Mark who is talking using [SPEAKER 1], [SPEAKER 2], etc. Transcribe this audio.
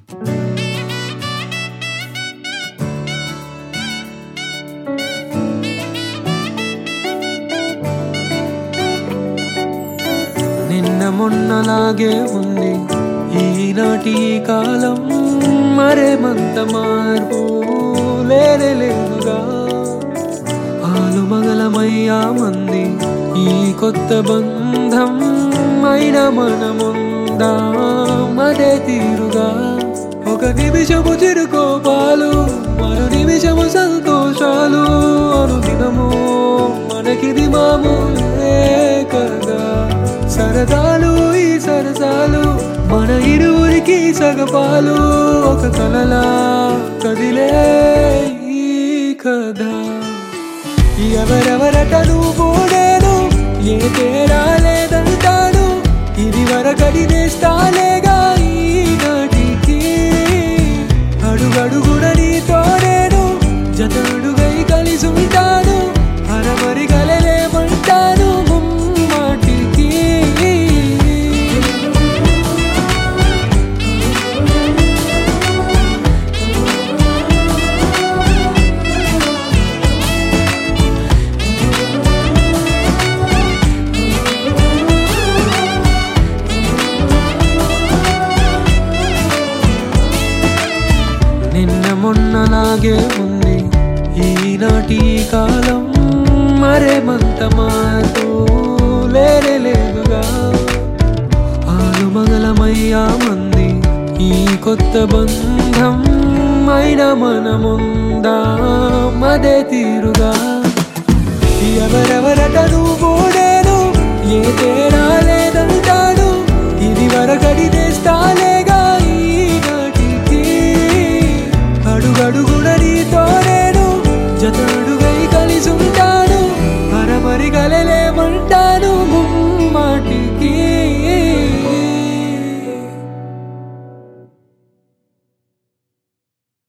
[SPEAKER 1] నిన్న మొన్నలాగే ఉంది ఈనాటి ఈ కాలం మరేమంత మార్పు లేనే లేదుగా ఆలు మగలమయ్యా మంది ఈ కొత్త బంధం అయిన మనముందా మదే తీరుగా ఒక నిమిషము చిరుకోపాలు మరో నిమిషము సంతోషాలు అనుదినము మనకిది మామూలే కదా సరదాలు ఈ సరసాలు మన ఇరువురికి సగపాలు ఒక కలలా కదిలే ఈ కథ ఎవరెవరట నువ్వు నేను ఏ తేడా లేదంటాను ఇది వరకడి నేస్తాలేగా ఈనాటికి అడుగడుగున నీతో నేను జతడుగై కలిసి ఉంటాను అరమరి కలలేమంటాను ముమ్మాటికి నిన్న మొన్నలాగే ఉంది ఈనాటి ఈ కాలం మరేమంత మార్పు లేనే లేదుగా ఆలు మగలమయ్యా మంది ఈ కొత్త బంధం అయిన మనముందా మదే తీరుగా ఎవరెవరట నువ్వు నేను ఏ తేడా లేదంటాను ఇది వరకడి నేస్తాలేగా ఈనాటికి అడుగడుగున నీతో నేను జతడుగై కలిసి ఉంటాను అరమరి కలలేమంటాను ముమ్మాటికి